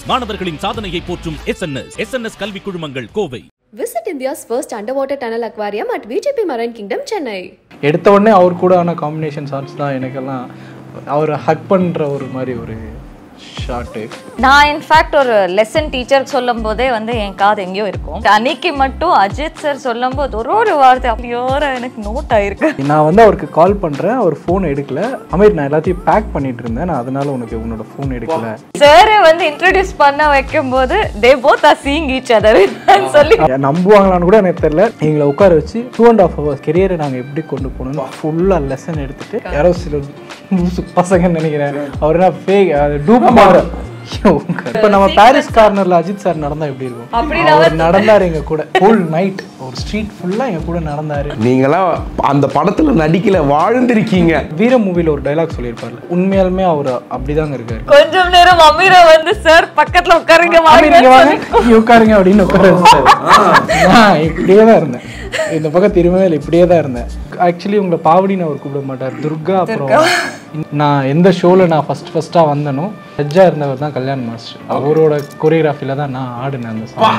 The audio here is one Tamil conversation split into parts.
மாணவர்களின் சாதனையை போற்றும் S N S S N S கல்வி குழுமங்கள் Kovai Visit India's first underwater tunnel aquarium at VGP Marine Kingdom, Chennai. எடுத்த உடனே அவர் கூட ஆன காம்பினேஷன் ஷார்ட்ஸ் தான் எனக்கெல்லாம் அவர் ஹக் பண்ணுற ஒரு மாதிரி ஒரு ஷார்ட்டு நான் இன்ஃபேக்ட் ஒரு லெசன் டீச்சர் சொல்லும் போதே வந்து என் காது எங்கேயோ இருக்கும் அன்னைக்கு மட்டும் அஜித் சார் சொல்லும் போது ஒரு ஒரு வார்த்தை அப்படியோர எனக்கு நோட் ஆயிருக்கு நான் வந்து அவருக்கு கால் பண்ணுறேன் அவர் ஃபோன் எடுக்கல அமீர் நான் எல்லாத்தையும் பேக் பண்ணிட்டு இருந்தேன் நான் அதனால உனக்கு உன்னோட ஃபோன் எடுக்கல சார் வந்து இன்ட்ரடியூஸ் பண்ண வைக்கும் போது they both are seeing each other சொல்லி நம்புவாங்களான்னு கூட எனக்கு தெரியல எங்களை உட்கார வச்சு டூ அண்ட் ஆஃப் ஹவர்ஸ் கெரியரை நாங்கள் எப்படி கொண்டு போகணும்னு ஃபுல்லாக லெசன் எடுத்துட்டு யாரோ சில லூசு பசங்கன்னு நினைக்கிறேன் அவர் என்ன ஃபேக் டூப் மாற இப்போ நம்ம பாரிஸ் கார்னர்ல அஜித் சார் நடந்தா எப்படி இருக்கும் அவர் நடந்தாரு எங்க கூட ஃபுல் நைட் ஒரு ஸ்ட்ரீட் ஃபுல்லா எங்க கூட நடந்தாரு நீங்களாம் அந்த படத்துல நடிக்கல வாழ்ந்திருக்கீங்க வீர மூவில ஒரு டைலாக் சொல்லியிருப்பார்ல உண்மையாலுமே அவர் அப்படிதாங்க இருக்காரு கொஞ்சம் நேரம் அமீரா வந்து சார் பக்கத்துல உட்காருங்க ஆமீர், இங்க வாங்க வாங்க இங்க உட்காருங்க அப்படின்னு உட்கார வச்சாரு. நான் இப்படியே தான் இருந்தேன் இந்த பக்கம் திரும்பவே இல்லை இப்படியே தான் இருந்தேன் ஆக்சுவலி உங்களை பாவடின்னு அவர் கூப்பிட மாட்டார் துர்கா அப்புறம் நான் எந்த ஷோவில் நான் ஃபர்ஸ்ட் ஃபர்ஸ்ட்டாக வந்தனோ ஜட்ஜாக இருந்தவர் தான் கல்யாண் மாஸ்டர் அவரோட கொரியோகிராஃபியில் தான் நான் ஆடினேன் அந்த சாங்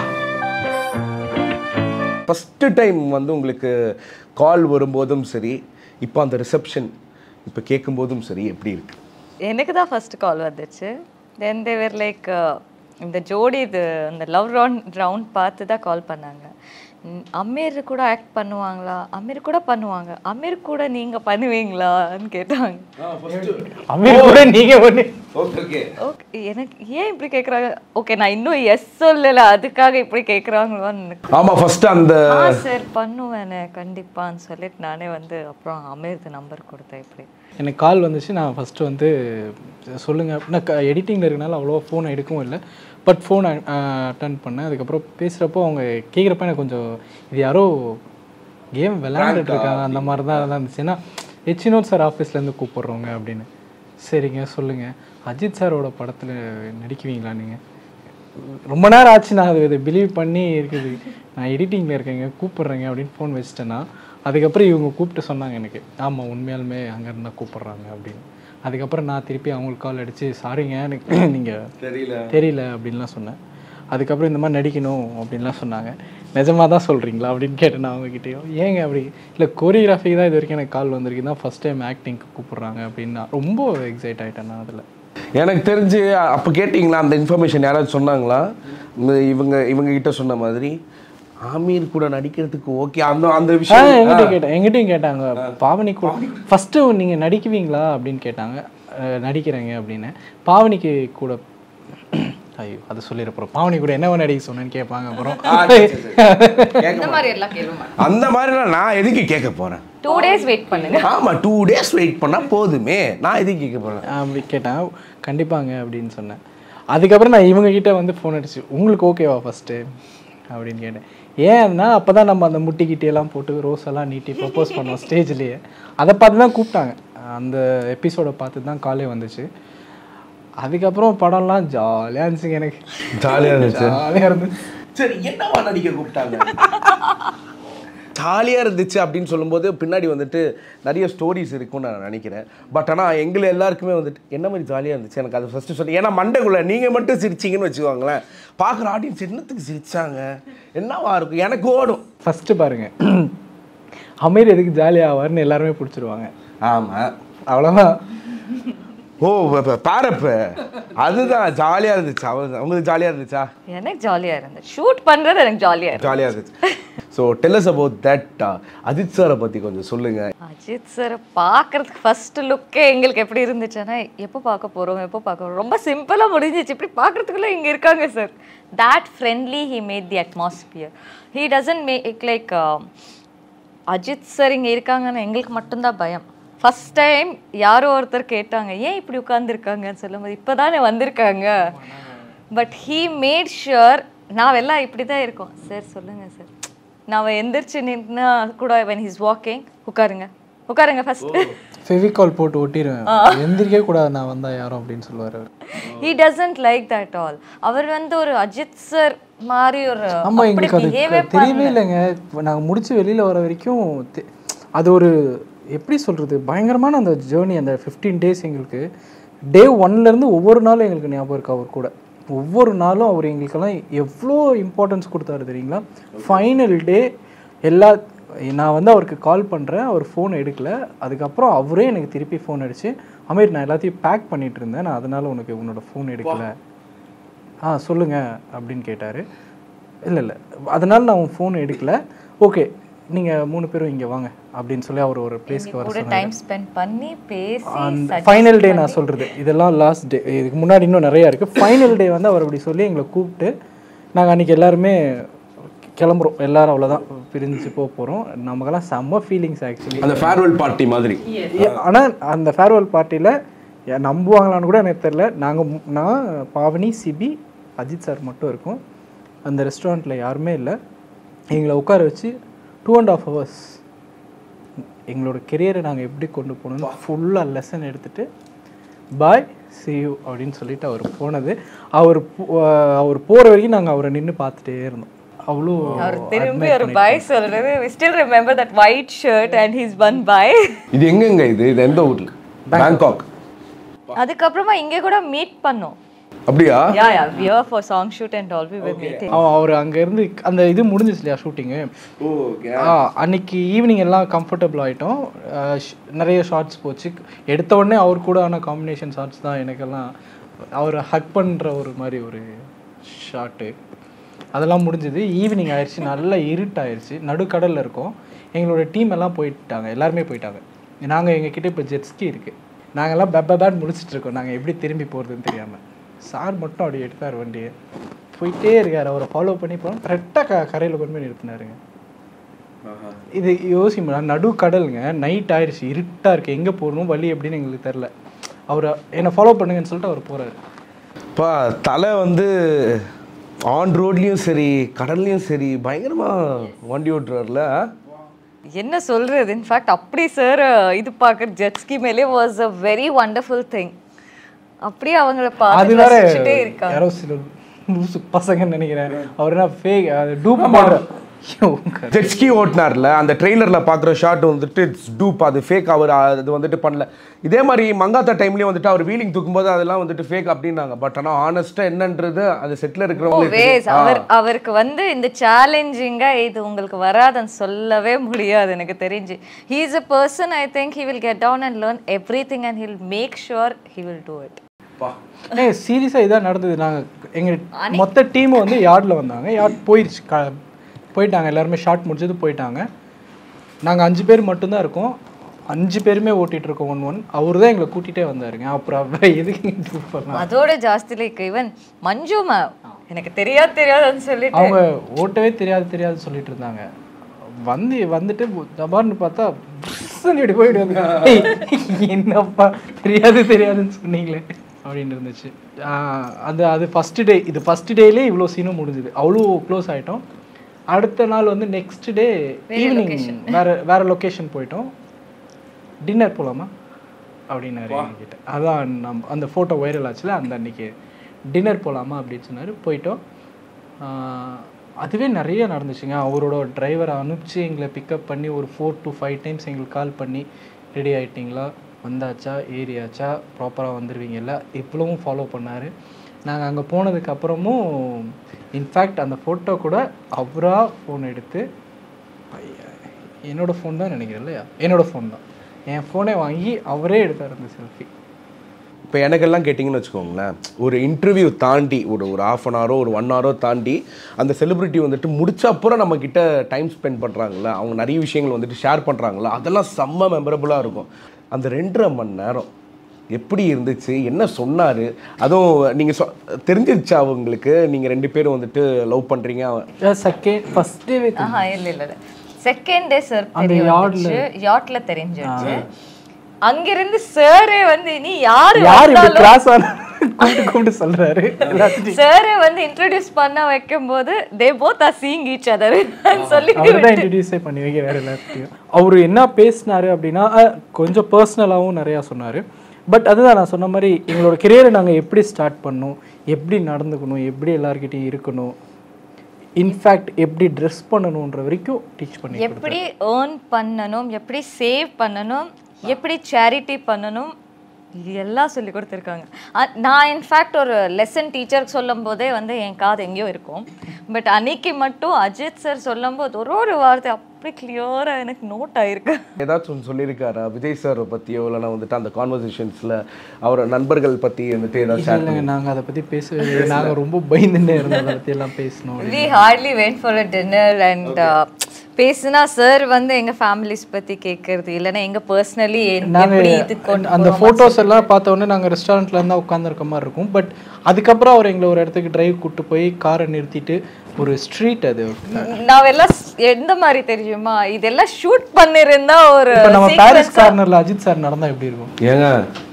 ஃபஸ்ட்டு டைம் வந்து உங்களுக்கு கால் வரும்போதும் சரி இப்போ அந்த ரிசப்ஷன் இப்போ கேட்கும்போதும் சரி எப்படி இருக்கு எனக்கு தான் ஃபர்ஸ்ட் கால் வந்துச்சு தென் தேவர் லைக் இந்த ஜோடி இது இந்த லவ் ரவுண்ட் ரவுண்ட் பார்த்து தான் கால் பண்ணாங்க ம், அமீர் கூட ஆக்ட் பண்ணுவாங்களா அமீர் கூட பண்ணுவாங்க அமீர் கூட நீங்க பண்ணுவீங்களான்னு கேட்டாங்க அமீர் கூட நீங்க ஒன்று ஓகே ஓகே எனக்கு ஏன் இப்படி கேட்குறாங்க ஓகே நான் இன்னும் எஸ் சொல்லல அதுக்காக இப்படி கேட்குறாங்களோன்னு எனக்கு ஆமா ஃபர்ஸ்ட் அந்த ஆ சார் பண்ணுவேனே கண்டிப்பான்னு சொல்லிட்டு நானே வந்து அப்புறம் அமீருக்கு நம்பர் கொடுத்தேன் இப்படி எனக்கு கால் வந்துச்சு நான் ஃபஸ்ட்டு வந்து சொல்லுங்கள் நான் எடிட்டிங்கில் இருக்கனால அவ்வளோவா ஃபோன் எடுக்கவும் இல்லை பட் ஃபோன் அட்டன் பண்ணேன் அதுக்கப்புறம் பேசுகிறப்போ அவங்க கேட்குறப்ப எனக்கு கொஞ்சம் இது யாரோ கேம் விளையாண்டுட்டு இருக்காங்க அந்த மாதிரி தான் தான் இருந்துச்சு ஏன்னா ஹெச்னோட் சார் ஆஃபீஸ்லேருந்து கூப்பிட்றவங்க அப்படின்னு சரிங்க சொல்லுங்கள் அஜித் சாரோட படத்தில் நடிக்குவீங்களா நீங்கள் ரொம்ப நேரம் ஆச்சு நான் அது இதை பிலீவ் பண்ணி இருக்குது நான் எடிட்டிங்கில் இருக்கேங்க கூப்பிட்றேங்க அப்படின்னு ஃபோன் வச்சிட்டேன்னா அதுக்கப்புறம் இவங்க கூப்பிட்டு சொன்னாங்க எனக்கு ஆமாம் உண்மையாலுமே அங்கே இருந்தால் கூப்பிட்றாங்க அப்படின்னு அதுக்கப்புறம் நான் திருப்பி அவங்களுக்கு கால் அடித்து சாரிங்க எனக்கு நீங்கள் தெரியல தெரியல அப்படின்லாம் சொன்னேன் அதுக்கப்புறம் இந்த மாதிரி நடிக்கணும் அப்படின்லாம் சொன்னாங்க நிஜமாக தான் சொல்கிறீங்களா அப்படின்னு கேட்டேன் நான் அவங்ககிட்டயும் ஏங்க அப்படி இல்லை கொரியோகிராஃபிக்கு தான் இது வரைக்கும் எனக்கு கால் வந்திருக்கு தான் ஃபஸ்ட் டைம் ஆக்டிங்க்கு கூப்பிட்றாங்க அப்படின்னு நான் ரொம்ப எக்ஸைட் ஆகிட்டேன் நான் அதில் எனக்கு தெரிஞ்சு அப்போ கேட்டிங்களா அந்த இன்ஃபர்மேஷன் யாராவது சொன்னாங்களா இந்த இவங்க இவங்க கிட்ட சொன்ன மாதிரி ஆமீர் கூட நடிக்கிறதுக்கு ஓகே அந்த அந்த ஆ விஷயம் எங்கிட்ட கேட்டேன் எங்கிட்டையும் கேட்டாங்க பாவனி கூட ஃபஸ்ட்டு நீங்கள் நடிக்குவீங்களா அப்படின்னு கேட்டாங்க அஹ், நடிக்கிறேங்க அப்படின்னு பாவனிக்கு கூட ஐயோ அது சொல்லிடுறோம் பாவனி கூட என்ன நடிக்க சொன்னேன்னு கேட்பாங்க அப்புறம் இந்த மாதிரி எல்லாம் கேளுமா அந்த மாதிரிலாம் நான் எதுக்கு கேட்க போறேன் டூ டேஸ் வெயிட் பண்ணுங்க ஆமா டூ டேஸ் வெயிட் பண்ணா போதுமே நான் எதுக்கு கேட்க போறேன் அப்படி கேட்டேன் கண்டிப்பாங்க அப்படின்னு சொன்னேன் அதுக்கப்புறம் நான் இவங்க கிட்ட வந்து ஃபோன் அடிச்சு உங்களுக்கு ஓகேவா ஃபஸ்ட்டு அப்படின்னு கேட்டேன் ஏன்னா அப்போ தான் நம்ம அந்த முட்டிக்கிட்டி எல்லாம் போட்டு ரோஸ் எல்லாம் நீட்டி ப்ரப்போஸ் பண்ணோம் ஸ்டேஜ்லேயே அதை பார்த்து தான் கூப்பிட்டாங்க அந்த எபிசோடை பார்த்து தான் காலே வந்துச்சு அதுக்கப்புறம் படம்லாம் ஜாலியாக இருந்துச்சுங்க எனக்கு ஜாலியா இருந்துச்சு ஜாலியாக இருந்துச்சு சரி என்னவா நடிக்க கூப்பிட்டாங்க ஜாலியாக இருந்துச்சு அப்படின்னு சொல்லும்போது பின்னாடி வந்துட்டு நிறைய ஸ்டோரிஸ் இருக்கும்னு நான் நினைக்கிறேன் பட் ஆனால் எங்களை எல்லாருக்குமே வந்துட்டு என்ன மாதிரி ஜாலியாக இருந்துச்சு எனக்கு அது ஃபஸ்ட்டு சொல்லி ஏன்னா மண்டைக்குள்ள நீங்கள் மட்டும் சிரிச்சிங்கன்னு வச்சுக்கோங்களேன் பார்க்குற ஆடியன்ஸ் என்னத்துக்கு சிரிச்சாங்க என்னவா இருக்கும் எனக்கு ஓடும் ஃபஸ்ட்டு பாருங்க அமீர் எதுக்கு ஜாலியாக ஆவார்னு எல்லாருமே பிடிச்சிருவாங்க ஆமாம் அவ்வளோதான் ஓ பாரப்பு அதுதான் ஜாலியாக இருந்துச்சு அவ உங்களுக்கு ஜாலியாக இருந்துச்சா எனக்கு ஜாலியா இருந்துச்சு ஷூட் பண்றது எனக்கு ஜாலியா இருந்துச்சு ஜாலியாக இருந்துச்சு so tell us about that Ajith சாரை பற்றி கொஞ்சம் சொல்லுங்கள் அஜித் சார் பார்க்கறதுக்கு ஃபர்ஸ்ட் லுக்கே எங்களுக்கு எப்படி இருந்துச்சுன்னா எப்போ பார்க்க போறோம் எப்போ பார்க்க போறோம் ரொம்ப சிம்பிளா முடிஞ்சிச்சு இப்படி பார்க்கறதுக்குள்ள இங்க இருக்காங்க sir that friendly he made the atmosphere he doesn't make like Ajith sir இங்க இருக்காங்கன்னு எங்களுக்கு மட்டும்தான் பயம் ஃபர்ஸ்ட் டைம் யாரோ ஒருத்தர் கேட்டாங்க ஏன் இப்படி உட்காந்துருக்காங்கன்னு சொல்லும்போது இப்போதானே வந்திருக்காங்க பட் ஹீ மேட் ஷுர் நான் எல்லாம் இப்படி தான் இருக்கோம் சார் சொல்லுங்க சார் நான் எந்திரிச்சு நின்னா கூட when he's walking உட்காருங்க உட்காருங்க ஃபர்ஸ்ட் ஃபெவிகால் போட்டு ஒட்டிடுவேன் எந்திரிக்கவே கூடாது நான் வந்தா யாரும் அப்படின்னு சொல்லுவார் அவர் he doesn't like that all அவர் வந்து ஒரு அஜித் சார் மாதிரி ஒரு ஆமா அப்படி எங்களுக்கு அது behave-ஏ தெரியவே இல்லைங்க இப்ப நாங்க முடிச்சு வெளியில வர வரைக்கும் தெ- அது ஒரு எப்படி சொல்றது பயங்கரமான அந்த ஜேர்னி அந்த ஃபிஃப்டீன் டேஸ் எங்களுக்கு டே இருந்து ஒவ்வொரு நாளும் எங்களுக்கு ஞாபகம் இருக்கு அவர் கூட ஒவ்வொரு நாளும் அவர் எங்களுக்கெல்லாம் எவ்வளோ இம்பார்ட்டன்ஸ் கொடுத்தாரு தெரியுங்களா ஃபைனல் டே எல்லா நான் வந்து அவருக்கு கால் பண்ணுறேன் அவர் ஃபோன் எடுக்கல அதுக்கப்புறம் அவரே எனக்கு திருப்பி ஃபோன் அடிச்சு அமீர் நான் எல்லாத்தையும் பேக் பண்ணிட்டு இருந்தேன் நான் அதனால உனக்கு உன்னோட ஃபோன் எடுக்கல ஆ சொல்லுங்க அப்படின்னு கேட்டார் இல்லை இல்லை அதனால நான் உன் ஃபோன் எடுக்கல ஓகே நீங்கள் மூணு பேரும் இங்கே வாங்க அப்படின்னு சொல்லி அவர் ஒரு பிளேஸ்க்கு வர கூட டைம் ஸ்பெண்ட் பண்ணி பேசி அந்த suggest ஃபைனல் டே நான் சொல்கிறது இதெல்லாம் லாஸ்ட் டே இதுக்கு முன்னாடி இன்னும் நிறையா இருக்குது ஃபைனல் டே வந்து அவர் அப்படி சொல்லி எங்களை கூப்பிட்டு நாங்கள் அன்றைக்கி எல்லாருமே கிளம்புறோம் எல்லாரும் அவ்வளோதான் பிரிஞ்சு போக போகிறோம் நமக்கெல்லாம் செம்ம ஃபீலிங்ஸ் ஆக்சுவலி அந்த ஃபேர்வெல் பார்ட்டி மாதிரி ஆனால் அந்த ஃபேர்வெல் பார்ட்டியில் நம்புவாங்களான்னு கூட எனக்கு தெரில நாங்கள் நான் பாவனி சிபி அஜித் சார் மட்டும் இருக்கோம் அந்த ரெஸ்டாரண்ட்டில் யாருமே இல்லை எங்களை உட்கார வச்சு டூ அண்ட் ஆஃப் ஹவர்ஸ் எங்களோட கெரியரை நாங்கள் எப்படி கொண்டு போகணும்னு ஃபுல்லாக லெசன் எடுத்துட்டு பாய் see you அப்படின்னு சொல்லிட்டு அவர் போனது அவர் போ- அவர் போகிற வரைக்கும் நாங்கள் அவரை நின்று பார்த்துட்டே இருந்தோம் அவ்வளோ அவர் திரும்பி ஒரு பாய் சொல்றது we still remember that white shirt and his one bye இது எங்கெங்க இது இது எந்த ஊர்ல பேங்காக் அதுக்கப்புறமா இங்க கூட மீட் பண்ணோம் அப்படியா யா யா we are for song shoot and all we were meeting அவன் அவர் அங்கேருந்து அந்த இது முடிஞ்சிச்சு இல்லையா ஷூட்டிங்கு ஆ அன்னைக்கு ஈவினிங் எல்லாம் கம்ஃபர்டபுள் ஆகிட்டோம் நிறைய ஷார்ட்ஸ் போச்சு எடுத்த உடனே அவர் கூட ஆன காம்பினேஷன் ஷார்ட்ஸ் தான் எனக்கெல்லாம் அவர் ஹக் பண்ணுற ஒரு மாதிரி ஒரு ஷார்ட்டு அதெல்லாம் முடிஞ்சது ஈவினிங் ஆயிடுச்சு நல்லா இருட்டாயிருச்சு நடுக்கடலில் இருக்கோம் எங்களோட டீம் எல்லாம் போயிட்டாங்க எல்லாருமே போயிட்டாங்க நாங்கள் எங்ககிட்ட இப்போ ஜெட்ஸ்கி இருக்குது நாங்கள்லாம் பெப்ப பேட் முடிச்சிட்டு இருக்கோம் நாங்கள் எப்படி திரும்பி போகிறதுன்னு தெரியாமல் சார் மட்டும் அப்படி எடுத்தார் வண்டியை போயிட்டே இருக்கார் அவரை ஃபாலோ பண்ணி போனோம் கரெக்டாக க கரையில் கொண்டு போய் நிறுத்தினாருங்க இது யோசிமா நடு கடலுங்க நைட் ஆயிடுச்சு இருட்டாக இருக்குது எங்கே போகணும் வழி எப்படின்னு எங்களுக்கு தெரில அவர் என்னை ஃபாலோ பண்ணுங்கன்னு சொல்லிட்டு அவர் போகிறாரு பா தலை வந்து ஆன் ரோட்லேயும் சரி கடல்லையும் சரி பயங்கரமாக வண்டி ஓட்டுறாருல என்ன சொல்றது இன்ஃபேக்ட் அப்படி சார் இது பார்க்குற ஜெட்ஸ்கி மேலே was a very wonderful thing அப்படியே அவங்கள அது பார்த்து வேற ரசிச்சுட்டே இருக்காங்க யாரோ சில லூசு பசங்கன்னு நினைக்கிறேன் அவர் என்ன ஃபேக் டூப் பண்ணுற ஜெட்ஸ்கி ஓட்டினார்ல அந்த ட்ரெய்லரில் பார்க்குற ஷாட் வந்துட்டு இட்ஸ் டூப் அது ஃபேக் அவர் அது வந்துட்டு பண்ணல இதே மாதிரி மங்காத்தா டைம்லேயும் வந்துட்டு அவர் வீலிங் தூக்கும்போது அதெல்லாம் வந்துட்டு ஃபேக் அப்படின்னாங்க பட் ஆனால் ஆனஸ்ட்டாக என்னன்றது அது செட்டில் இருக்கிறவங்களுக்கு வேஸ் தெரியும். அவர் அவருக்கு வந்து இந்த சேலஞ்சிங்கா இது உங்களுக்கு வராதுன்னு சொல்லவே முடியாது எனக்கு தெரிஞ்சு he is a person I think he will get down and learn every thing and he'll make sure he will do it ஏ சீரியஸாக இதான் நடந்தது நாங்கள் எங்கள் மொத்த டீமும் வந்து யார்டில் வந்தாங்க யார்ட் போயிடுச்சு க போயிட்டாங்க எல்லாருமே ஷார்ட் முடிச்சது போயிட்டாங்க நாங்கள் அஞ்சு பேர் மட்டும்தான் இருக்கோம் அஞ்சு பேருமே ஓட்டிகிட்டு இருக்கோம் ஒன் ஒன் அவர் தான் எங்களை கூட்டிகிட்டே வந்தாருங்க அப்புறம் அவரை எதுக்கு டூப் பண்ணலாம் அதோட ஜாஸ்தி லைக் ஈவன் மஞ்சு மேம் எனக்கு தெரியாது தெரியாதுன்னு சொல்லிட்டு அவங்க ஓட்டவே தெரியாது தெரியாது சொல்லிட்டு இருந்தாங்க வந்து வந்துட்டு தபார்னு பார்த்தா புஸ்ஸுன்னு இப்படி போயிட்டு வந்து "ஏய், என்னப்பா தெரியாது தெரியாதுன்னு சொன்னீங்களே அப்படின்னு இருந்துச்சு ஆஹ் அது அது ஃபஸ்ட்டு டே இது ஃபஸ்ட்டு டேலே இவ்வளோ சீனும் முடிஞ்சுது அவ்வளோ க்ளோஸ் ஆகிட்டோம் அடுத்த நாள் வந்து நெக்ஸ்ட் டே ஈவினிங் வேற வேற லொக்கேஷன் போயிட்டோம் டின்னர் போகலாமா அப்படின்னாரு என்கிட்ட அதான் நம் அந்த ஃபோட்டோ வைரல் ஆச்சுல அந்த அன்னைக்கு டின்னர் போகலாமா அப்படின்னு சொன்னார் போயிட்டோம் ஆஹ் அதுவே நிறைய நடந்துச்சுங்க அவரோட டிரைவரை அனுப்பிச்சு எங்களை பிக்கப் பண்ணி ஒரு ஃபோர் டு ஃபைவ் டைம்ஸ் எங்களுக்கு கால் பண்ணி ரெடி ஆயிட்டீங்களா வந்தாச்சா ஏரியாச்சா ப்ராப்பராக வந்துடுவீங்கல்ல இவ்வளவும் ஃபாலோ பண்ணார் நாங்கள் அங்கே போனதுக்கு அப்புறமும் இன்ஃபேக்ட் அந்த ஃபோட்டோ கூட அவராக ஃபோன் எடுத்து என்னோட ஃபோன் தான் நினைக்கிறேன் இல்லையா என்னோட ஃபோன் தான் என் ஃபோனை வாங்கி அவரே எடுத்தார் அந்த செல்ஃபி இப்போ எனக்கெல்லாம் கேட்டிங்கன்னு வச்சுக்கோங்களேன் ஒரு இன்டர்வியூ தாண்டி ஒரு ஒரு ஆஃப் அன் ஹவரோ ஒரு ஒன் ஹவரோ தாண்டி அந்த செலிபிரிட்டி வந்துட்டு முடிச்ச அப்புறம் நம்ம கிட்ட டைம் ஸ்பெண்ட் பண்ணுறாங்களா அவங்க நிறைய விஷயங்கள் வந்துட்டு ஷேர் பண்ணுறாங்களா அதெல்லாம் செம்ம மெமரபுளாக இருக்கும் அந்த ரெண்டரை மணி நேரம் எப்படி இருந்துச்சு என்ன சொன்னார் அதுவும் நீங்கள் சொ தெரிஞ்சிருச்சா அவங்களுக்கு நீங்கள் ரெண்டு பேரும் வந்துட்டு லவ் பண்ணுறீங்க செகண்ட் ஃபஸ்ட் டே ஆஹா இல்ல இல்ல இல்ல செகண்ட் டே சார் அந்த தெரிய yachtல- வந்துச்சு யாட்ல தெரிஞ்சிருச்சு அங்கிருந்து சாரே வந்து நீ யாரு யார் இப்படி வந்தாலும் கிளாஸ் கூப்பிட்டு கூப்பிட்டு சொல்றாரு எல்லாத்தையும் சாரே வந்து இன்ட்ரோடியூஸ் பண்ண வைக்கும்போது they both are seeing each other சொல்லி அவர் தான் இன்ட்ரடியூஸே பண்ணி வைக்க வேற எல்லாத்தையும் அவர் என்ன பேசினாரு அப்படின்னா அஹ், கொஞ்சம் பர்சனலாகவும் நிறையா சொன்னார் பட் அதுதான் நான் சொன்ன மாதிரி எங்களோட கெரியரை நாங்கள் எப்படி ஸ்டார்ட் பண்ணணும் எப்படி நடந்துக்கணும் எப்படி எல்லார்கிட்டயும் இருக்கணும் இன்ஃபேக்ட் எப்படி ட்ரெஸ் பண்ணணுன்ற வரைக்கும் டீச் பண்ணி எப்படி ஏர்ன் பண்ணணும் எப்படி சேவ் பண்ணணும் எப்படி சேரிட்டி பண்ணணும் எல்லாம் சொல்லி கொடுத்துருக்காங்க அ- நான் இன்ஃபேக்ட் ஒரு லெசன் டீச்சருக்கு சொல்லும் போதே வந்து என் காது எங்கேயோ இருக்கும் பட் அன்னைக்கு மட்டும் அஜித் சார் சொல்லும்போது ஒரு ஒரு வார்த்தை அப்படி கிளியராக எனக்கு நோட் ஆயிருக்கு ஏதாச்சும் ஒன்று சொல்லியிருக்காரா விஜய் சார் பற்றியோ இல்லைன்னா வந்துட்டு அந்த கான்வர்சேஷன்ஸில் அவர் நண்பர்கள் பற்றி வந்துட்டு ஏதாச்சும் இல்லைங்க நாங்கள் அதை பற்றி பேசவே இல்லை நாங்கள் ரொம்ப பயந்துட்டே இருந்தோம் அதை பற்றி எல்லாம் பேசணும் we hardly wait for a dinner and பேசுனா சார் வந்து எங்க ஃபேமிலிஸ் பத்தி கேட்கறது இல்லைன்னா எங்க பர்சனலி எப்படி இது கொண்டு அந்த ஃபோட்டோஸ் எல்லாம் பார்த்த உடனே நாங்கள் ரெஸ்டாரண்ட்ல இருந்தால் உட்காந்துருக்க மாதிரி இருக்கும் பட் அதுக்கப்புறம் அவர் எங்களை ஒரு இடத்துக்கு டிரைவ் கூட்டு போய் காரை நிறுத்திட்டு ஒரு ஸ்ட்ரீட் அது நான் எல்லாம் ஸ்- எந்த மாதிரி தெரியுமா இதெல்லாம் ஷூட் பண்ணிருந்தா ஒரு இப்போ நம்ம பாரிஸ் sequence- கார்னர்ல அஜித் சார் நடந்தா எப்படி இருக்கும் ஏங்க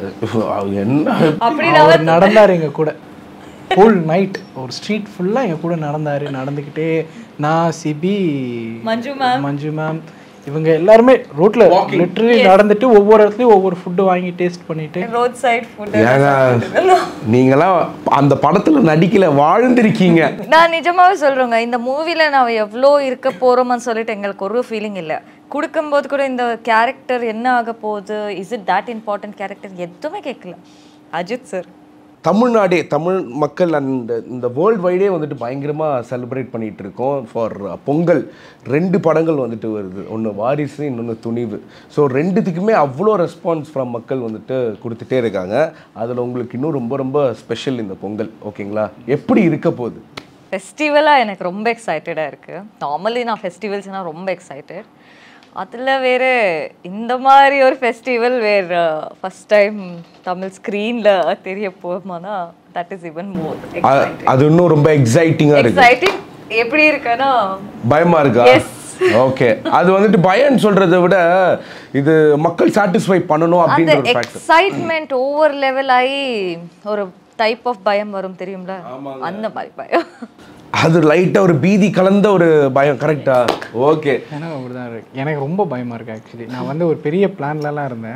என்ன அப்படி அவர் நடந்தார் எங்க கூட ஃபுல் நைட் ஒரு ஸ்ட்ரீட் ஃபுல்லா எங்க கூட நடந்தாரு நடந்துக்கிட்டே நான் சிபி மஞ்சு மேம் மஞ்சு மேம் இவங்க எல்லாருமே ரோட்ல லிட்டரலி நடந்துட்டு ஒவ்வொரு இடத்துலயும் ஒவ்வொரு ஃபுட்டு வாங்கி டேஸ்ட் பண்ணிட்டு ரோட் சைட் ஃபுட் ஏங்க நீங்களாம் அந்த படத்தில் நடிக்கல வாழ்ந்திருக்கீங்க நான் நிஜமாவே சொல்றேங்க இந்த மூவில நான் எவ்வளோ இருக்க போறோம்னு சொல்லிட்டு எங்களுக்கு ஒரு ஃபீலிங் இல்லை கொடுக்கும்போது கூட இந்த கேரக்டர் என்ன ஆக போகுது is it that important character எதுவுமே கேட்கல அஜித் சார் தமிழ்நாடே தமிழ் மக்கள் அந்த இந்த வேர்ல்டு வைடே வந்துட்டு பயங்கரமாக செலிப்ரேட் பண்ணிட்டு இருக்கோம் ஃபார் பொங்கல் ரெண்டு படங்கள் வந்துட்டு வருது ஒன்று வாரிசு இன்னொன்று துணிவு ஸோ ரெண்டுத்துக்குமே அவ்வளோ ரெஸ்பான்ஸ் ஃப்ரம் மக்கள் வந்துட்டு கொடுத்துட்டே இருக்காங்க அதில் உங்களுக்கு இன்னும் ரொம்ப ரொம்ப ஸ்பெஷல் இந்த பொங்கல் ஓகேங்களா எப்படி இருக்க போகுது ஃபெஸ்டிவலாக எனக்கு ரொம்ப எக்ஸைட்டடாக இருக்குது நார்மலி நான் ஃபெஸ்டிவல்ஸ்னால் ரொம்ப எக்ஸைட்டட் அதில் வேறு இந்த மாதிரி ஒரு ஃபெஸ்டிவல் வேறு ஃபஸ்ட் டைம் தமிழ் ஸ்க்ரீனில் தெரிய போகுமானா தட் இஸ் ஈவன் மோர் அ- அது இன்னும் ரொம்ப எக்ஸைட்டிங்காக இருக்கு எக்ஸைட்டிங் எப்படி இருக்குன்னா பயமா இருக்கா Yes. ஓகே அது வந்துட்டு பயம்னு சொல்றதை விட இது மக்கள் சாட்டிஸ்ஃபை பண்ணணும் அந்த அப்படின்ற ஒரு ஃபேக்டர் எக்ஸைட்மெண்ட் ஓவர் லெவல் ஆகி ஒரு டைப் ஆஃப் பயம் வரும் தெரியும்ல அந்த மாதிரி பயம் அது லைட்டா ஒரு பீதி கலந்த ஒரு பயம் கரெக்டா ஓகே எனக்கு அப்படிதான் இருக்கு எனக்கு ரொம்ப பயமா இருக்கு ஆக்சுவலி நான் வந்து ஒரு பெரிய பிளான்லலாம் இருந்தேன்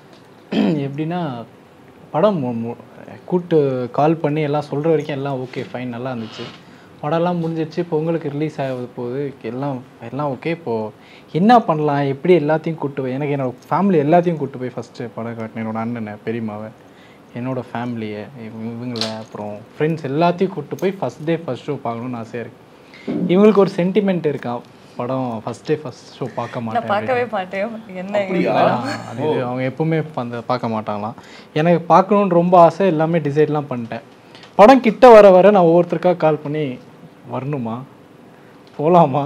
எப்படின்னா படம் மு- மு- கூட்டு கால் பண்ணி எல்லாம் சொல்ற வரைக்கும் எல்லாம் ஓகே ஃபைன் நல்லா இருந்துச்சு படம்லாம் முடிஞ்சிருச்சு இப்போ உங்களுக்கு ரிலீஸ் ஆக போகுது எல்லாம் எல்லாம் ஓகே இப்போது என்ன பண்ணலாம் எப்படி எல்லாத்தையும் கூட்டு போய் எனக்கு என்னோட ஃபேமிலி எல்லாத்தையும் கூட்டு போய் ஃபஸ்ட்டு படம் காட்டினேன் என்னோட அண்ணனை பெரியம்மாவை என்னோட ஃபேமிலியை இவங்களை அப்புறம் ஃப்ரெண்ட்ஸ் எல்லாத்தையும் கூட்டு போய் ஃபஸ்ட் டே ஃபஸ்ட் ஷோ பார்க்கணும்னு ஆசையாக இருக்குது இவங்களுக்கு ஒரு சென்டிமெண்ட் இருக்கான் படம் ஃபஸ்ட் டே ஃபஸ்ட் ஷோ பார்க்க நான் மாட்டேன் பார்க்கவே மாட்டேன் என்ன ஆ, அது இது அவங்க எப்பவுமே அந்த பார்க்க மாட்டாங்களாம் எனக்கு பார்க்கணுன்னு ரொம்ப ஆசை எல்லாமே டிசைட்லாம் பண்ணிட்டேன் படம் கிட்ட வர வர நான் ஒவ்வொருத்தருக்கா கால் பண்ணி வரணுமா போகலாமா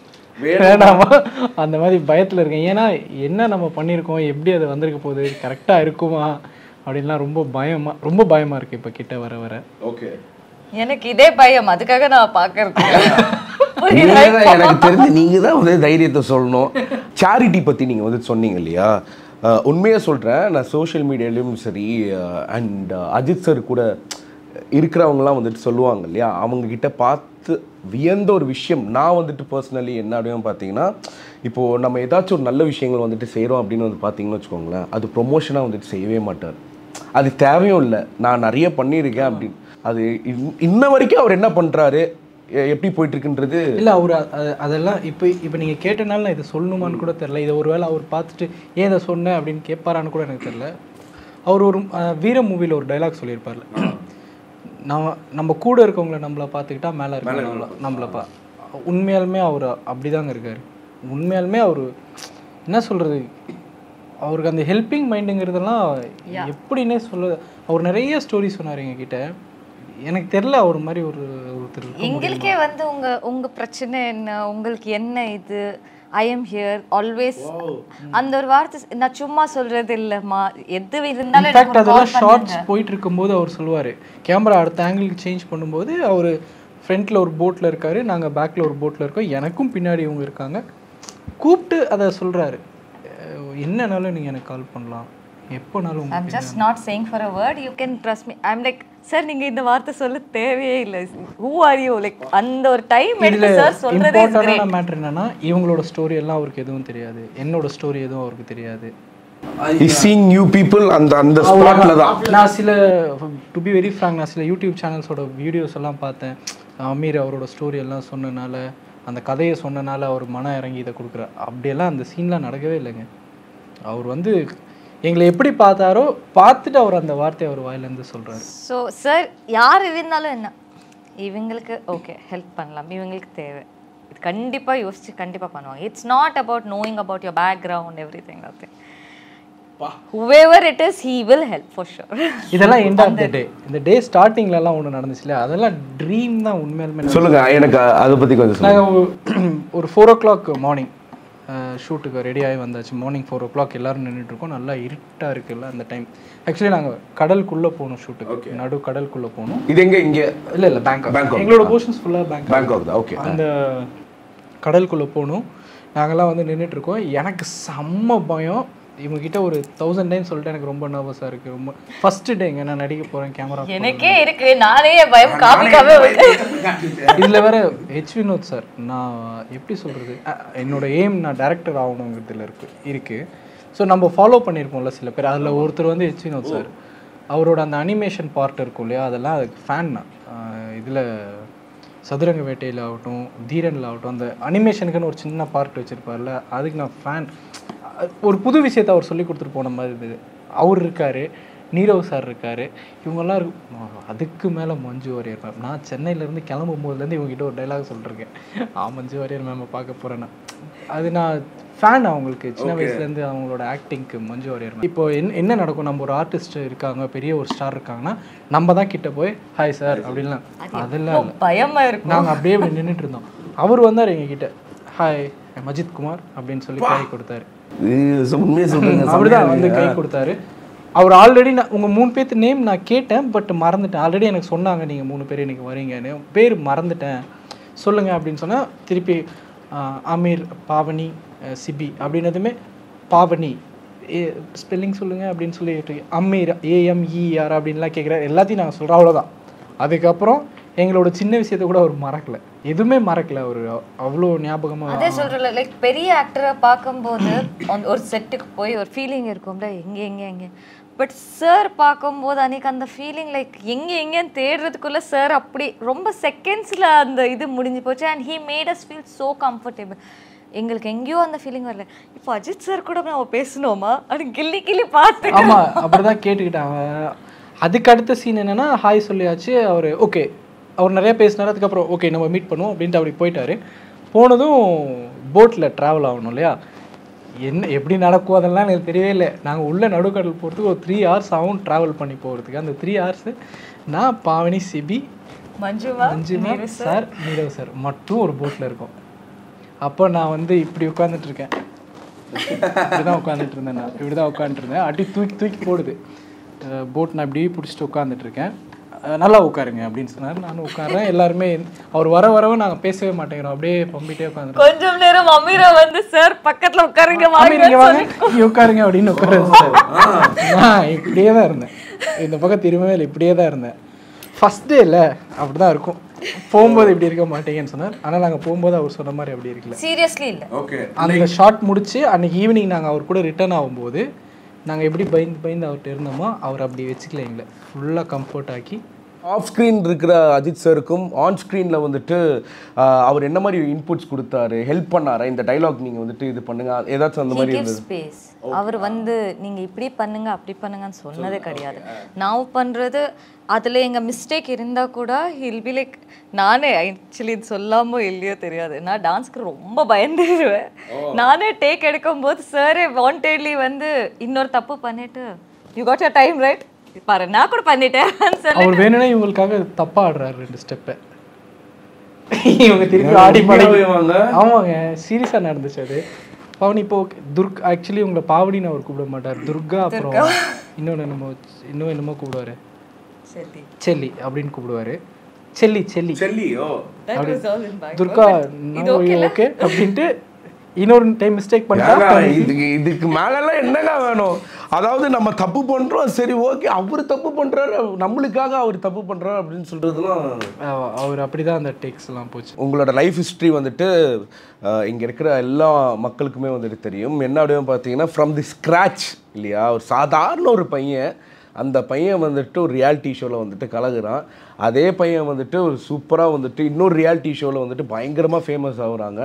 வேணாமா அந்த மாதிரி பயத்தில் இருக்கேன் ஏன்னா என்ன நம்ம பண்ணியிருக்கோம் எப்படி அது வந்திருக்க போகுது கரெக்டாக இருக்குமா அப்படின்லாம் ரொம்ப பயமா ரொம்ப பயமா இருக்கு இப்போ கிட்ட வர வர ஓகே எனக்கு இதே பயம் அதுக்காக நான் பார்க்கறது எனக்கு தெரிஞ்சு நீங்க தான் வந்து தைரியத்தை சொல்லணும் சேரிட்டி பத்தி நீங்க வந்து சொன்னீங்க இல்லையா அஹ், உண்மையா சொல்றேன் நான் சோஷியல் மீடியாலையும் சரி அண்ட் அஜித் சார் கூட இருக்கிறவங்கலாம் வந்துட்டு சொல்லுவாங்க இல்லையா அவங்க கிட்ட பார்த்து வியந்த ஒரு விஷயம் நான் வந்துட்டு பர்சனலி என்ன அப்படின்னு பார்த்தீங்கன்னா இப்போது நம்ம ஏதாச்சும் ஒரு நல்ல விஷயங்கள் வந்துட்டு செய்கிறோம் அப்படின்னு வந்து பார்த்தீங்கன்னு வச்சுக்கோங்களேன் அது ப்ரொமோஷனாக வந்துட்டு செய்யவே மாட்டார் அது தேவையும் இல்லை நான் நிறைய பண்ணியிருக்கேன் அப்படின்னு அது இன்- இன்ன வரைக்கும் அவர் என்ன பண்ணுறாரு எப்படி போயிட்டு இருக்குன்றது இல்லை அவர் அதெல்லாம் இப்போ இப்போ நீங்கள் கேட்டனால நான் இதை சொல்லணுமான்னு கூட தெரில இதை ஒருவேளை அவர் பார்த்துட்டு ஏன் இதை சொன்னேன் அப்படின்னு கேட்பாரான்னு கூட எனக்கு தெரில அவர் ஒரு அஹ், வீர மூவியில் ஒரு டைலாக் சொல்லியிருப்பார்ல நம்ம நம்ம கூட இருக்கவங்கள நம்மளை பார்த்துக்கிட்டா மேலே இருக்கவங்கள நம்மளை பா உண்மையாலுமே அவர் அப்படிதாங்க இருக்கார் உண்மையாலுமே அவர் என்ன சொல்கிறது அவருக்கு அந்த ஹெல்பிங் மைண்டுங்கிறதெல்லாம் எப்படின்னே சொல்ல அவர் நிறைய ஸ்டோரி சொன்னார் எங்ககிட்ட எனக்கு தெரில அவர் மாதிரி ஒரு ஒருத்தர் இருக்க எங்களுக்கே வந்து உங்க உங்க பிரச்சனை என்ன உங்களுக்கு என்ன இது ஐ எம் ஹியர் ஆல்வேஸ் அந்த ஒரு வார்த்தை நான் சும்மா சொல்றது இல்லம்மா எது இருந்தாலும் எனக்கு இன்ஃபேக்ட் ஒரு அதெல்லாம் call ஷார்ட்ஸ் போயிட்டு இருக்கும்போது அவர் சொல்லுவார் கேமரா அடுத்த ஆங்கிளுக்கு சேஞ்ச் பண்ணும்போது அவர் ஃப்ரண்ட்டில் ஒரு போட்டில் இருக்காரு நாங்கள் பேக்கில் ஒரு போட்டில் இருக்கோம் எனக்கும் பின்னாடி இவங்க இருக்காங்க கூப்பிட்டு அதை சொல்கிறாரு என்னனாலும் நீங்கள் எனக்கு கால் பண்ணலாம் எப்போனாலும் உங்க I'm just not saying for a word you can trust me I'm like sir நீங்க இந்த வார்த்தை சொல்ல தேவையே இல்லை ஹூ ஆர் யூ லைக் அந்த ஒரு டைம் எடுத்து சார் சொல்றதே is great. இம்பார்ட்டண்டான மேட்ரு என்னன்னா இவங்களோட ஸ்டோரி எல்லாம் அவருக்கு எதுவும் தெரியாது என்னோட ஸ்டோரி எதுவும் அவருக்கு தெரியாது இஸ் சீங் யூ பீப்புள் அந்த அந்த ஸ்பாட்ல தான் நான் சில டு பி வெரி ஃப்ராங்க் நான் சில யூடியூப் சேனல்ஸோட வீடியோஸ் எல்லாம் பார்த்தேன் அமீர் அவரோட ஸ்டோரி எல்லாம் சொன்னனால அந்த கதையை சொன்னனால அவர் மனம் இறங்கி இதை கொடுக்குறார் அப்படியெல்லாம் அந்த சீன்லாம் நடக்கவே இல்லைங்க அவர் வந்து எங்களை எப்படி பார்த்தாரோ பார்த்துட்டு அவர் அந்த வார்த்தையை அவர் வாயிலேருந்து சொல்கிறாரு ஸோ சார் யார் இருந்தாலும் என்ன இவங்களுக்கு ஓகே ஹெல்ப் பண்ணலாம் இவங்களுக்கு தேவை இது கண்டிப்பாக யோசிச்சு கண்டிப்பாக பண்ணுவாங்க it's not about knowing about your background every thing nothing however it is he will help for sure இதெல்லாம் எண்ட் ஆஃப் த டே இந்த டே ஸ்டார்டிங்லலாம் ஒன்று நடந்துச்சு இல்லையா அதெல்லாம் ட்ரீம் தான் உண்மையாலுமே சொல்லுங்க எனக்கு அதை பத்தி கொஞ்சம் சொல்லுங்க நாங்கள் ஒரு ஃபோர் ஓ கிளாக் மார்னிங் ஷூட்டுக்கு ரெடி ஆகி வந்தாச்சு மார்னிங் ஃபோர் ஓ கிளாக் எல்லோரும் நின்றுட்டுருக்கோம் நல்லா இருட்டாக இருக்குல்ல அந்த டைம் ஆக்சுவலி நாங்கள் கடலுக்குள்ளே போகணும் ஷூட்டுக்கு நடு கடலுக்குள்ளே போகணும் இது எங்க இங்க இல்லை இல்லை பேங்க் Bangkok. எங்களோட போர்ஷன்ஸ் ஃபுல்லாக பேங்க் பேங்காக் தான் ஓகே அந்த கடலுக்குள்ளே போகணும் நாங்கள்லாம் வந்து நின்றுட்டு இருக்கோம் எனக்கு செம்ம பயம் இவங்ககிட்ட ஒரு தௌசண்ட் டைம் சொல்லிட்டு எனக்கு ரொம்ப நர்வஸாக இருக்குது ரொம்ப ஃபஸ்ட்டு டேங்க நான் நடிக்க போகிறேன் கேமரா எனக்கே இருக்கு நானே என் பயம் காமிக்காம இதில் வேற ஹெச் வினோத் சார் நான் எப்படி சொல்கிறது என்னோட எய்ம் நான் டேரக்டர் ஆகணுங்கிறதுல இருக்கு இருக்குது ஸோ நம்ம ஃபாலோ பண்ணியிருப்போம்ல சில பேர் அதில் ஒருத்தர் வந்து ஹெச் வினோத் சார் அவரோட அந்த அனிமேஷன் பார்ட் இருக்கும் இல்லையா அதெல்லாம் அதுக்கு ஃபேன் நான் இதில் சதுரங்க வேட்டையில் ஆகட்டும் தீரனில் ஆகட்டும் அந்த அனிமேஷனுக்குன்னு ஒரு சின்ன பார்ட் வச்சுருப்பார்ல அதுக்கு நான் ஃபேன் ஒரு புது விஷயத்தை அவர் சொல்லி கொடுத்துட்டு போன மாதிரி இருந்தது அவர் இருக்கார் நீரவ் சார் இருக்கார் இவங்கெல்லாம் இருக்கு அதுக்கு மேலே மஞ்சு வாரியர் மேம் நான் சென்னையிலேருந்து கிளம்பும் போதுலேருந்து இவங்ககிட்ட ஒரு டைலாக் சொல்லிருக்கேன் ஆ மஞ்சு வாரியர் மேமை பார்க்க போகிறேன்னா அது நான் ஃபேன் அவங்களுக்கு சின்ன வயசுலேருந்து அவங்களோட ஆக்டிங்க்கு மஞ்சு வாரியர் மேம் இப்போ என்ன என்ன நடக்கும் நம்ம ஒரு ஆர்டிஸ்ட் இருக்காங்க பெரிய ஒரு ஸ்டார் இருக்காங்கன்னா நம்ம தான் கிட்ட போய் ஹாய் சார் அப்படின்லாம் அதெல்லாம் இல்லை பயமா இருக்கும் நாங்கள் அப்படியே இப்படி நின்றுட்டு இருந்தோம் அவர் வந்தார் எங்ககிட்ட ஹாய் அஜித் குமார் அப்படின்னு சொல்லி கை கொடுத்தாரு இது உண்மையை சொல்றீங்க அப்படிதான் வந்து கை கொடுத்தாரு அவர் ஆல்ரெடி நான் உங்கள் மூணு பேர்த்து நேம் நான் கேட்டேன் பட் மறந்துட்டேன் ஆல்ரெடி எனக்கு சொன்னாங்க நீங்கள் மூணு பேர் இன்னைக்கு வரீங்கன்னு பேர் மறந்துட்டேன் சொல்லுங்க அப்படின்னு சொன்னால் திருப்பி ஆஹ், அமீர் பாவனி அஹ், சிபி அப்படின்னதுமே பாவனி ஏ ஸ்பெல்லிங் சொல்லுங்க அப்படின்னு சொல்லிட்டு அம்மீர் ஏஎம்இஆர் அப்படின்லாம் கேட்குறாரு எல்லாத்தையும் நாங்கள் சொல்கிறோம் அவ்வளோதான் அதுக்கப்புறம் எங்களோட சின்ன விஷயத்தை கூட அவர் மறக்கல எதுவுமே மறக்கல அவர் அவ்வளோ ஞாபகமாக அதே சொல்றல லைக் பெரிய ஆக்டரை பார்க்கும்போது அந்த ஒரு செட்டுக்கு போய் ஒரு ஃபீலிங் இருக்கும்ல எங்க எங்க எங்க பட் சார் பார்க்கும்போது அன்னைக்கு அந்த ஃபீலிங் லைக் எங்க எங்கேன்னு தேடுறதுக்குள்ள சார் அப்படி ரொம்ப செகண்ட்ஸ்ல அந்த இது முடிஞ்சு போச்சு and he made us feel so comfortable எங்களுக்கு எங்கேயோ அந்த ஃபீலிங் வரல இப்போ அஜித் சார் கூட நம்ம பேசணுமா அது கிள்ளி கிள்ளி பார்த்து ஆமா அப்படிதான் கேட்டுக்கிட்டாங்க அதுக்கு அடுத்த சீன் என்னன்னா ஹாய் சொல்லியாச்சு அவர் ஓகே அவர் நிறைய பேசினாரு அதுக்கப்புறம் ஓகே நம்ம மீட் பண்ணுவோம் அப்படின்ட்டு அப்படி போயிட்டாரு போனதும் போட்டில் ட்ராவல் ஆகணும் இல்லையா என்ன எப்படி நடக்கும் அதெல்லாம் எனக்கு தெரியவே இல்லை நாங்கள் உள்ள நடுக்கடல் போகிறதுக்கு ஒரு த்ரீ ஹவர்ஸ் ஆகும் ட்ராவல் பண்ணி போகிறதுக்கு அந்த த்ரீ ஹவர்ஸ் நான் பாவனி சிபி மஞ்சுவா மஞ்சுமா சார் நீரவ் சார் மட்டும் ஒரு போட்டில் இருக்கோம் அப்போ நான் வந்து இப்படி உட்காந்துட்டு இருக்கேன் இப்படி தான் உட்காந்துட்டு இருந்தேன் நான் இப்படி தான் உட்காந்துட்டு இருந்தேன் அடி தூக்கி தூக்கி போடுது போட் நான் இப்படியே பிடிச்சிட்டு உட்காந்துட்டு இருக்கேன் அஹ் நல்லா உட்காருங்க அப்படின்னு சொன்னார் நானும் உட்கார்றேன் எல்லாருமே அவர் வர வரவும் நாங்கள் பேசவே மாட்டேங்கிறோம் அப்படியே பம்பிட்டே உட்காந்துருக்கோம் கொஞ்சம் நேரம் அமீரா வந்து சார் பக்கத்துல உட்காருங்க நீங்க வாங்க வாங்க இங்க உட்காருங்க அப்படின்னு உட்கார வச்சாரு. நான் இப்படியே தான் இருந்தேன் இந்த பக்கம் திரும்பவே இல்லை இப்படியே தான் இருந்தேன் ஃபர்ஸ்ட் டேல அப்படிதான் இருக்கும் போகும்போது இப்படி இருக்க மாட்டீங்கன்னு சொன்னார் ஆனால் நாங்கள் போகும்போது அவர் சொன்ன மாதிரி அப்படி இருக்கல சீரியஸ்லி இல்ல ஓகே அந்த ஷார்ட் முடிச்சு அன்னைக்கு ஈவினிங் நாங்கள் அவர் கூட ரிட்டர்ன் ஆகும்போது நாங்கள் எப்படி பயந்து பயந்து அவர்கிட்ட இருந்தோமோ அவர் அப்படி வச்சுக்கல எங்களை ஃபுல்லாக கம்ஃபர்ட் ஆக்கி ஆஃப் ஸ்க்ரீன் இருக்கிற அஜித் சாருக்கும் ஆன் ஸ்க்ரீனில் வந்துட்டு ஆஹ், அவர் என்ன மாதிரி இன்புட்ஸ் கொடுத்தாரு ஹெல்ப் பண்ணாரா இந்த டைலாக் நீங்கள் வந்துட்டு இது பண்ணுங்க ஏதாச்சும் அந்த மாதிரி இருந்தது ஸ்பேஸ் அவர் வந்து நீங்க இப்படி பண்ணுங்க அப்படி பண்ணுங்கன்னு சொன்னதே கிடையாது நான் பண்றது அதுல எங்க மிஸ்டேக் இருந்தா கூட ஹில் பி லைக் நானே ஆக்சுவலி இது சொல்லாமோ இல்லையோ தெரியாது நான் டான்ஸ்க்கு ரொம்ப பயந்துடுவேன் நானே டேக் எடுக்கும்போது சாரே வாண்டட்லி வந்து இன்னொரு தப்பு பண்ணிட்டு you got your time right பாரு நான் கூட பண்ணிட்டேன் சொல்லி அவர் வேணும்னா இவங்களுக்காக தப்பா ஆடுறாரு ரெண்டு ஸ்டெப்பை இவங்க திருப்பி ஆடி பாடி வாங்க ஆமாங்க சீரியஸாக நடந்துச்சு அது பவனி இப்போ okay. துர்க் ஆக்சுவலி உங்களை பாவடின்னு அவர் கூப்பிட மாட்டார் துர்கா அப்புறம் இன்னொன்று என்னமோ இன்னும் என்னமோ கூப்பிடுவாரு சரி செல்லி அப்படின்னு கூப்பிடுவாரு செல்லி செல்லி செல்லியோ That was all in Bangalore. Durga இது okay ல? ஓகே அப்படின்ட்டு இன்னொரு டைம் மிஸ்டேக் பண்ணிட்டா ஏங்க, இதுக்கு இதுக்கு மேலெல்லாம் என்னங்க வேணும் அதாவது நம்ம தப்பு பண்றோம் சரி ஓகே அவர் தப்பு பண்றாரு நம்மளுக்காக அவர் தப்பு பண்றாரு அப்படின்னு சொல்றதுலாம் அவ- அவர் அப்படிதான் அந்த டேக்ஸ் எல்லாம் போச்சு உங்களோட லைஃப் ஹிஸ்ட்ரி வந்துட்டு அஹ், இங்க இருக்கிற எல்லா மக்களுக்குமே வந்துட்டு தெரியும் என்ன அப்படின்னு பார்த்தீங்கன்னா ஃப்ரம் தி ஸ்க்ராட்ச் இல்லையா ஒரு சாதாரண ஒரு பையன் அந்த பையன் வந்துட்டு ஒரு ரியாலிட்டி ஷோவில் வந்துட்டு கலகுறான் அதே பையன் வந்துட்டு ஒரு சூப்பராக வந்துட்டு இன்னொரு ரியாலிட்டி ஷோவில் வந்துட்டு பயங்கரமாக ஃபேமஸ் ஆகுறாங்க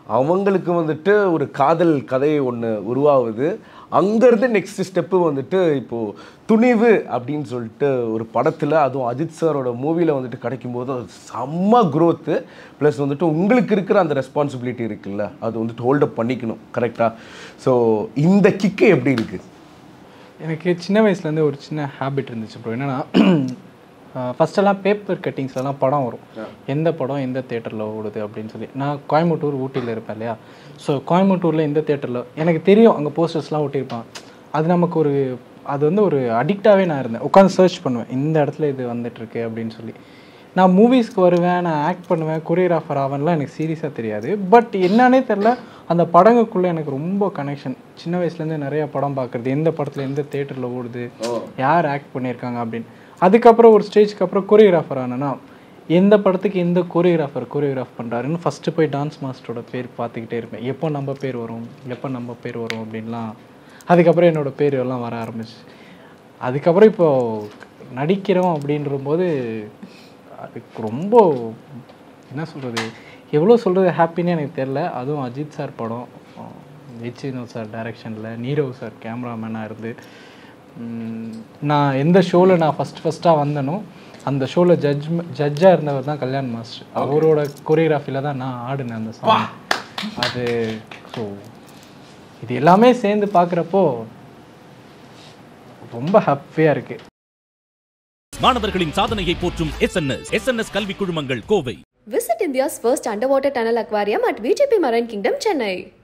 அவங்களுக்கு வந்துட்டு ஒரு காதல் கதை ஒன்று உருவாகுது அங்கேருந்து நெக்ஸ்ட் ஸ்டெப்பு வந்துட்டு இப்போது துணிவு அப்படின்னு சொல்லிட்டு ஒரு படத்தில் அதுவும் அஜித் சாரோட மூவியில் வந்துட்டு கிடைக்கும்போது அது செம்ம growth ப்ளஸ் வந்துட்டு உங்களுக்கு இருக்கிற அந்த ரெஸ்பான்சிபிலிட்டி இருக்குல்ல அது வந்துட்டு ஹோல்டப் பண்ணிக்கணும் கரெக்டாக ஸோ இந்த கிக்கு எப்படி இருக்குது எனக்கு சின்ன வயசுலேருந்து ஒரு சின்ன ஹேபிட் இருந்துச்சு ப்ரோ என்னன்னா ஃபஸ்ட்டெல்லாம் பேப்பர் கட்டிங்ஸ்லாம் படம் வரும் எந்த படம் எந்த தேட்டரில் ஓடுது அப்படின்னு சொல்லி நான் கோயம்புத்தூர் ஊட்டியில் இருப்பேன் இல்லையா ஸோ கோயம்புத்தூரில் எந்த தேட்டரில் எனக்கு தெரியும் அங்கே போஸ்டர்ஸ்லாம் ஒட்டியிருப்பான் அது நமக்கு ஒரு அது வந்து ஒரு அடிக்டாகவே நான் இருந்தேன் உட்காந்து சர்ச் பண்ணுவேன் இந்த இடத்துல இது வந்துட்டுருக்கு அப்படின்னு சொல்லி நான் மூவிஸ்க்கு வருவேன் நான் ஆக்ட் பண்ணுவேன் கொரியோகிராஃபர் ஆவேன்லாம் எனக்கு சீரியஸாக தெரியாது பட் என்னன்னே தெரில அந்த படங்குக்குள்ளே எனக்கு ரொம்ப கனெக்ஷன் சின்ன வயசுலேருந்து நிறைய படம் பார்க்குறது எந்த படத்தில் எந்த தேட்டரில் ஓடுது யார் ஆக்ட் பண்ணியிருக்காங்க அப்படின்னு அதுக்கப்புறம் ஒரு ஸ்டேஜ்க்கு அப்புறம் கொரியோகிராஃபர் ஆனேன்னா எந்த படத்துக்கு எந்த கொரியோகிராஃபர் கொரியோகிராஃப் பண்ணுறாருன்னு ஃபஸ்ட்டு போய் டான்ஸ் மாஸ்டரோட பேர் பார்த்துக்கிட்டே இருப்பேன் எப்போ நம்ம பேர் வரும் எப்போ நம்ம பேர் வரும் அப்படின்லாம் அதுக்கப்புறம் என்னோட பேர் எல்லாம் வர ஆரம்பிச்சு அதுக்கப்புறம் இப்போ நடிக்கிறோம் அப்படின்ற போது அதுக்கு ரொம்ப என்ன சொல்கிறது எவ்வளோ சொல்கிறது ஹாப்பின்னு எனக்கு தெரில அதுவும் அஜித் சார் படம் ஜெயிச்சி வினோத் சார் டைரக்ஷனில் நீரவ் சார் கேமராமேனாக இருந்து உம், நான் எந்த ஷோவில் நான் ஃபஸ்ட் ஃபஸ்ட்டாக வந்தனோ அந்த ஷோவில் ஜட்ஜ் ஜட்ஜாக இருந்தவர் தான் கல்யாண் மாஸ்டர் அவரோட கொரியோகிராஃபியில் தான் நான் ஆடினேன் அந்த சாங் அது ஸோ இது எல்லாமே சேர்ந்து பார்க்குறப்போ ரொம்ப ஹாப்பியாக இருக்குது மாணவர்களின் சாதனையை போற்றும் எஸ்என்எஸ் எஸ்என்எஸ் கல்வி குழுமங்கள் Kovai Visit India's first underwater tunnel aquarium at VGP Marine Kingdom, Chennai.